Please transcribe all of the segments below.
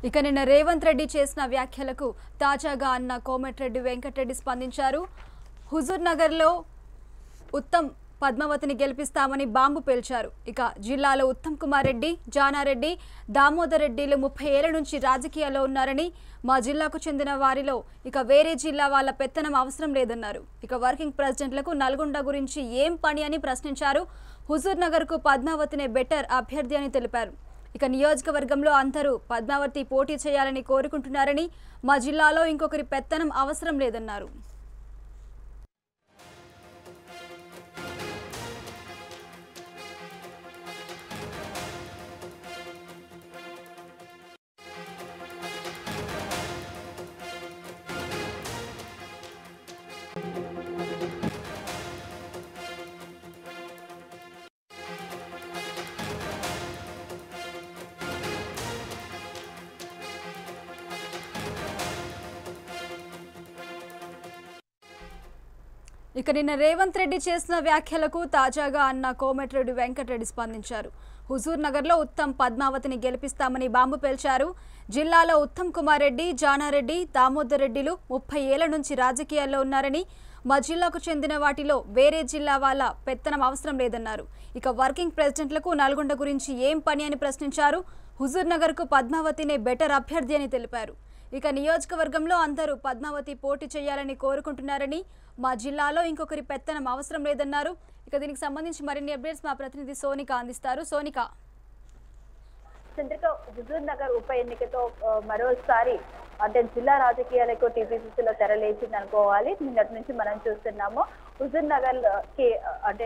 ఇక నిన్న రేవంత్ రెడ్డి చేసిన వ్యాఖ్యలకు తాజాగా అన్న కోమటిరెడ్డి వెంకటరెడ్డి స్పందించారు హుజూర్ నగర్లో ఉత్తమ్ పద్మావతిని గెలిపిస్తామని బాంబు పేల్చారు ఇక జిల్లాలో ఉత్తమ్ కుమార్ రెడ్డి జానారెడ్డి దామోదర్ రెడ్డిలు ముప్పై ఏళ్ల నుంచి రాజకీయాల్లో ఉన్నారని మా జిల్లాకు చెందిన వారిలో ఇక వేరే జిల్లా వాళ్ళ పెత్తనం అవసరం లేదన్నారు ఇక వర్కింగ్ ప్రెసిడెంట్లకు నల్గొండ గురించి ఏం పని అని ప్రశ్నించారు హుజూర్ నగర్కు పద్మావతినే బెటర్ అభ్యర్థి అని తెలిపారు ఇక నియోజకవర్గంలో అందరూ పద్మావతి పోటీ చేయాలని కోరుకుంటున్నారని మా జిల్లాలో ఇంకొకరి పెత్తనం అవసరం లేదన్నారు ఇక నిన్న రేవంత్ రెడ్డి చేసిన వ్యాఖ్యలకు తాజాగా అన్న కోమటిరెడ్డి వెంకటరెడ్డి స్పందించారు హుజూర్ నగర్లో ఉత్తమ్ పద్మావతిని గెలిపిస్తామని బాంబు పేల్చారు జిల్లాలో ఉత్తమ్ కుమార్ రెడ్డి జానారెడ్డి దామోదర్ రెడ్డిలు ముప్పై ఏళ్ల నుంచి రాజకీయాల్లో ఉన్నారని మా జిల్లాకు చెందిన వాటిలో వేరే జిల్లా వాళ్ళ పెత్తనం అవసరం లేదన్నారు ఇక వర్కింగ్ ప్రెసిడెంట్లకు నల్గొండ గురించి ఏం పని అని ప్రశ్నించారు హుజూర్ నగర్కు పద్మావతినే బెటర్ అభ్యర్థి అని తెలిపారు ఇక నియోజకవర్గంలో అందరూ పద్మావతి పోటీ చేయాలని కోరుకుంటున్నారని మా జిల్లాలో ఇంకొకరి పెత్తనం అవసరం లేదన్నారు ఇక దీనికి సంబంధించి మరిన్ని అప్డేట్స్ మా ప్రతినిధి సోనిక అందిస్తారు సోనిక చంద్రిక హుజూర్ నగర్ ఉప ఎన్నికతో ఆ, మరోసారి అంటే జిల్లా రాజకీయాలకు టీపీసీసీలో తెరలేచింది అనుకోవాలి నిన్నటి నుంచి మనం చూస్తున్నాము హుజూర్ నగర్ కి ఆ, అంటే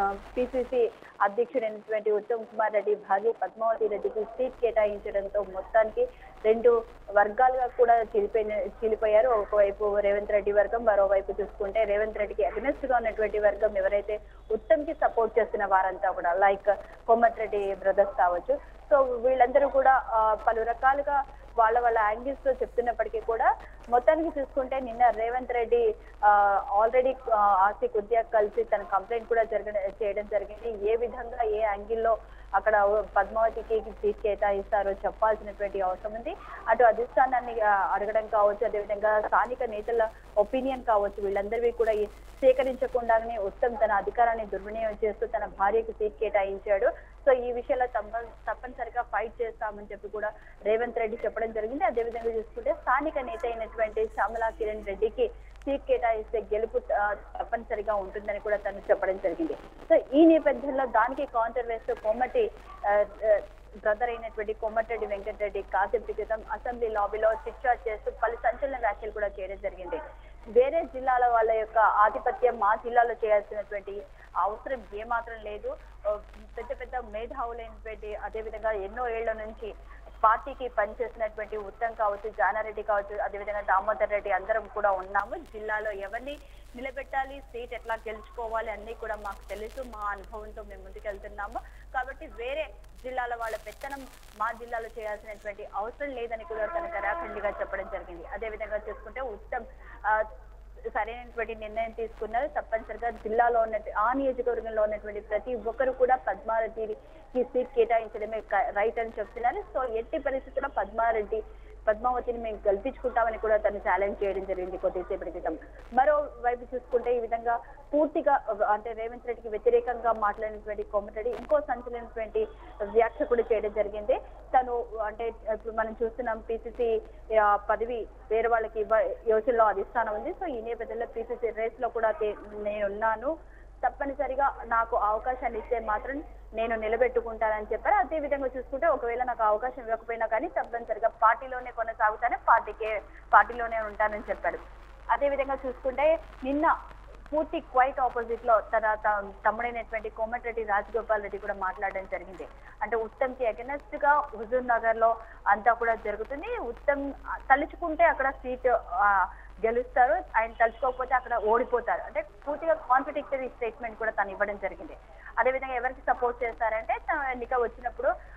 పిసిసి అధ్యక్షుడైనటువంటి ఉత్తమ్ కుమార్ రెడ్డి భార్య పద్మావతి రెడ్డికి సీట్ కేటాయించడంతో మొత్తానికి రెండు వర్గాలుగా కూడా చీలిపోయిన చీలిపోయారు ఒకవైపు రేవంత్ రెడ్డి వర్గం మరోవైపు చూసుకుంటే రేవంత్ రెడ్డికి అగెనెస్ట్ గా ఉన్నటువంటి వర్గం ఎవరైతే ఉత్తమ్ కి సపోర్ట్ చేస్తున్న వారంతా కూడా లైక్ కోమటిరెడ్డి బ్రదర్స్ కావచ్చు సో వీళ్ళందరూ కూడా ఆ, పలు రకాలుగా వాళ్ళ వాళ్ళ యాంగిల్స్ తో చెప్తున్నప్పటికీ కూడా మొత్తానికి చూసుకుంటే నిన్న రేవంత్ రెడ్డి ఆల్రెడీ ఆసిక్ ఉద్యోగ్ కలిసి తన కంప్లైంట్ కూడా జరగ చేయడం జరిగింది ఏ విధంగా ఏ యాంగిల్లో అక్కడ పద్మావతికి సీట్ కేటాయిస్తారో చెప్పాల్సినటువంటి అవసరం ఉంది అటు అధిష్టానాన్ని ఆ, అడగడం కావచ్చు అదేవిధంగా స్థానిక నేతల ఒపీనియన్ కావచ్చు వీళ్ళందరివి కూడా ఈ సేకరించకుండానే ఉత్తమ్ తన అధికారాన్ని దుర్వినియోగం చేస్తూ తన భార్యకి సీట్ కేటాయించాడు సో ఈ విషయంలో తప్ప తప్పనిసరిగా ఫైట్ చేస్తామని చెప్పి కూడా రేవంత్ రెడ్డి చెప్పడం జరిగింది అదేవిధంగా చూసుకుంటే స్థానిక నేత అయినటువంటి శ్యామలా కిరణ్ రెడ్డికి సీట్ కేటాయిస్తే గెలుపు ఆ, తప్పనిసరిగా ఉంటుందని కూడా తను చెప్పడం జరిగింది సో ఈ నేపథ్యంలో దానికి కౌంటర్ వేస్తూ కొమ్మటి ఆ, ఆ, బ్రదర్ అయినటువంటి కొమ్మటిరెడ్డి వెంకటరెడ్డి కాసేపు క్రితం అసెంబ్లీ లాబీలో చిట్చాట్ చేస్తూ పలు సంచలన వ్యాఖ్యలు కూడా చేయడం జరిగింది వేరే జిల్లాల వాళ్ళ యొక్క ఆధిపత్యం మా జిల్లాలో చేయాల్సినటువంటి అవసరం ఏమాత్రం లేదు ఆ, పెద్ద పెద్ద మేధావులైనటువంటి అదేవిధంగా ఎన్నో ఏళ్ల నుంచి పార్టీకి పనిచేసినటువంటి ఉత్తమ్ కావచ్చు జానారెడ్డి కావచ్చు అదేవిధంగా దామోదర్ రెడ్డి అందరం కూడా ఉన్నాము జిల్లాలో ఎవరిని నిలబెట్టాలి సీట్ ఎట్లా గెలుచుకోవాలి అన్ని కూడా మాకు తెలుసు మా అనుభవంతో మేము ముందుకెళ్తున్నాము కాబట్టి వేరే జిల్లాల వాళ్ళ పెత్తనం మా జిల్లాలో చేయాల్సినటువంటి అవసరం లేదని కూడా తన కరాఖండిగా చెప్పడం జరిగింది అదేవిధంగా చూసుకుంటే ఉత్తమ్ ఆ, సరైనటువంటి నిర్ణయం తీసుకున్నారు తప్పనిసరిగా జిల్లాలో ఉన్న ఆ నియోజకవర్గంలో ఉన్నటువంటి ప్రతి ఒక్కరు కూడా పద్మారెడ్డికి సీట్ కేటాయించడమే క- రైట్ అని చెప్తున్నారు సో ఎట్టి పరిస్థితుల్లో పద్మారెడ్డి పద్మావతిని మేము గెలిపించుకుంటామని కూడా తను ఛాలెంజ్ చేయడం జరిగింది కొద్దిసేపటి క్రితం మరోవైపు చూసుకుంటే ఈ విధంగా పూర్తిగా అంటే రేవంత్ రెడ్డికి వ్యతిరేకంగా మాట్లాడినటువంటి కోమటిరెడ్డి ఇంకో సంచలనటువంటి వ్యాఖ్య కూడా చేయడం జరిగింది తను అంటే ఇప్పుడు మనం చూస్తున్నాం పిసిసి పదవి వేరే వాళ్ళకి ఇవ్వ యోచనలో అధిష్టానం ఉంది సో ఈ నేపథ్యంలో పిసిసి రేస్ లో కూడా తే- నేనున్నాను తప్పనిసరిగా నాకు అవకాశాన్ని ఇస్తే మాత్రం నేను నిలబెట్టుకుంటానని చెప్పారు అదే విధంగా చూసుకుంటే ఒకవేళ నాకు అవకాశం ఇవ్వకపోయినా కానీ తప్పనిసరిగా పార్టీలోనే కొనసాగుతానే పార్టీకే పార్టీలోనే ఉంటానని చెప్పాడు అదే విధంగా చూసుకుంటే నిన్న పూర్తి క్వైట్ ఆపోజిట్ లో తన త- తమ్ముడైనటువంటి కోమటిరెడ్డి రాజగోపాల్ రెడ్డి కూడా మాట్లాడడం జరిగింది అంటే ఉత్తమ్ కి అగెనెస్ట్ గా హుజూర్ నగర్ లో అంతా కూడా జరుగుతుంది ఉత్తమ్ ఆ, తలుచుకుంటే అక్కడ సీట్ గెలుస్తారు ఆయన తలుచుకోకపోతే అక్కడ ఓడిపోతారు అంటే పూర్తిగా కాన్ఫిడెక్టరీ స్టేట్మెంట్ కూడా తను ఇవ్వడం జరిగింది అదేవిధంగా ఎవరికి సపోర్ట్ చేస్తారంటే తన ఎన్నిక వచ్చినప్పుడు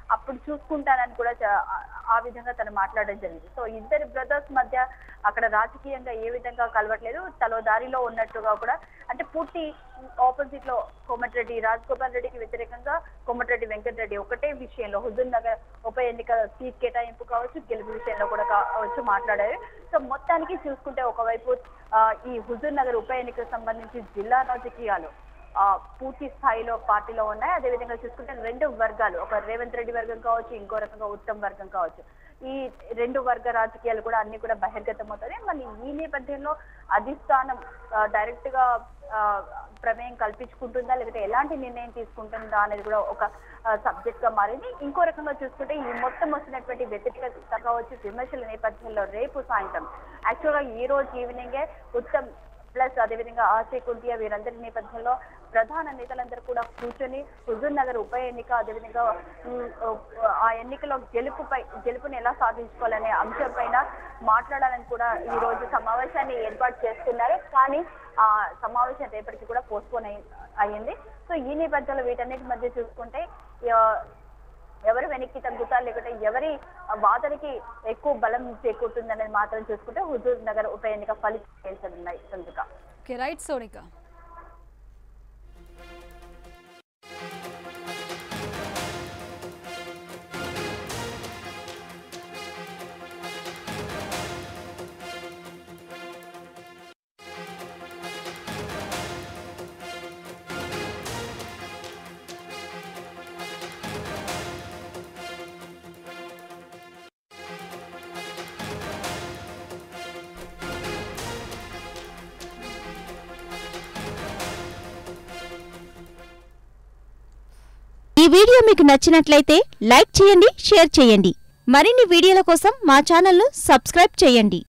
అప్పుడు చూసుకుంటానని కూడా చ- ఆ- ఆ విధంగా తను మాట్లాడడం జరిగింది సో ఇద్దరు బ్రదర్స్ మధ్య అక్కడ రాజకీయంగా ఏ విధంగా కలవట్లేదు తలో దారిలో ఉన్నట్టుగా కూడా అంటే పూర్తి ఆపోజిట్ లో కోమటిరెడ్డి రాజగోపాల్ రెడ్డికి వ్యతిరేకంగా కోమటిరెడ్డి వెంకటరెడ్డి ఒకటే విషయంలో హుజూర్ నగర్ ఉప ఎన్నిక సీట్ కేటాయింపు కావచ్చు గెలుపు విషయంలో కూడా కావచ్చు మాట్లాడారు సో మొత్తానికి చూసుకుంటే ఒకవైపు ఆ, ఈ హుజూర్ నగర్ ఉప ఎన్నికకు సంబంధించి జిల్లా రాజకీయాలు ఆ, పూర్తి స్థాయిలో పార్టీలో ఉన్నాయి అదేవిధంగా చూసుకుంటే రెండు వర్గాలు ఒక రేవంత్ రెడ్డి వర్గం కావచ్చు ఇంకో రకంగా ఉత్తమ్ వర్గం కావచ్చు ఈ రెండు వర్గ రాజకీయాలు కూడా అన్ని కూడా బహిర్గతం అవుతాయి మళ్ళీ ఈ నేపథ్యంలో అధిష్టానం డైరెక్ట్ గా ఆ, ప్రమేయం కల్పించుకుంటుందా లేకపోతే ఎలాంటి నిర్ణయం తీసుకుంటుందా అనేది కూడా ఒక సబ్జెక్ట్ గా మారింది ఇంకో రకంగా చూసుకుంటే ఈ మొత్తం వస్తున్నటువంటి వ్యతిరేకత కావచ్చు విమర్శల నేపథ్యంలో రేపు సాయంత్రం యాక్చువల్ గా ఈ రోజు ఈవినింగే ఉత్తమ్ ప్లస్ అదేవిధంగా ఆశే కుంటియా వీరందరి నేపథ్యంలో ప్రధాన నేతలందరూ కూడా కూర్చొని హుజూర్ నగర్ ఉప ఎన్నిక అదేవిధంగా ఉమ్, ఆ ఎన్నికలో గెలుపుపై గెలుపుని ఎలా సాధించుకోవాలనే అంశం పైన మాట్లాడాలని కూడా ఈ రోజు సమావేశాన్ని ఏర్పాటు చేస్తున్నారు కానీ ఆ సమావేశం రేపటికి కూడా పోస్ట్పోన్ అయ్యింది సో ఈ నేపథ్యంలో వీటన్నిటి మధ్య చూసుకుంటే ఆ, ఎవరు వెనక్కి తగ్గుతారు లేకుంటే ఎవరి వాదనకి ఎక్కువ బలం చేకూరుతుందనేది మాత్రం చూసుకుంటే హుజూర్ నగర్ ఉప ఎన్నిక ఫలితాలు తేల్చనున్నాయి సందుక ఓకే రైట్ సోనిక ఈ వీడియో మీకు నచ్చినట్లయితే లైక్ చేయండి షేర్ చేయండి మరిన్ని వీడియోల కోసం మా ఛానల్ను సబ్స్క్రైబ్ చేయండి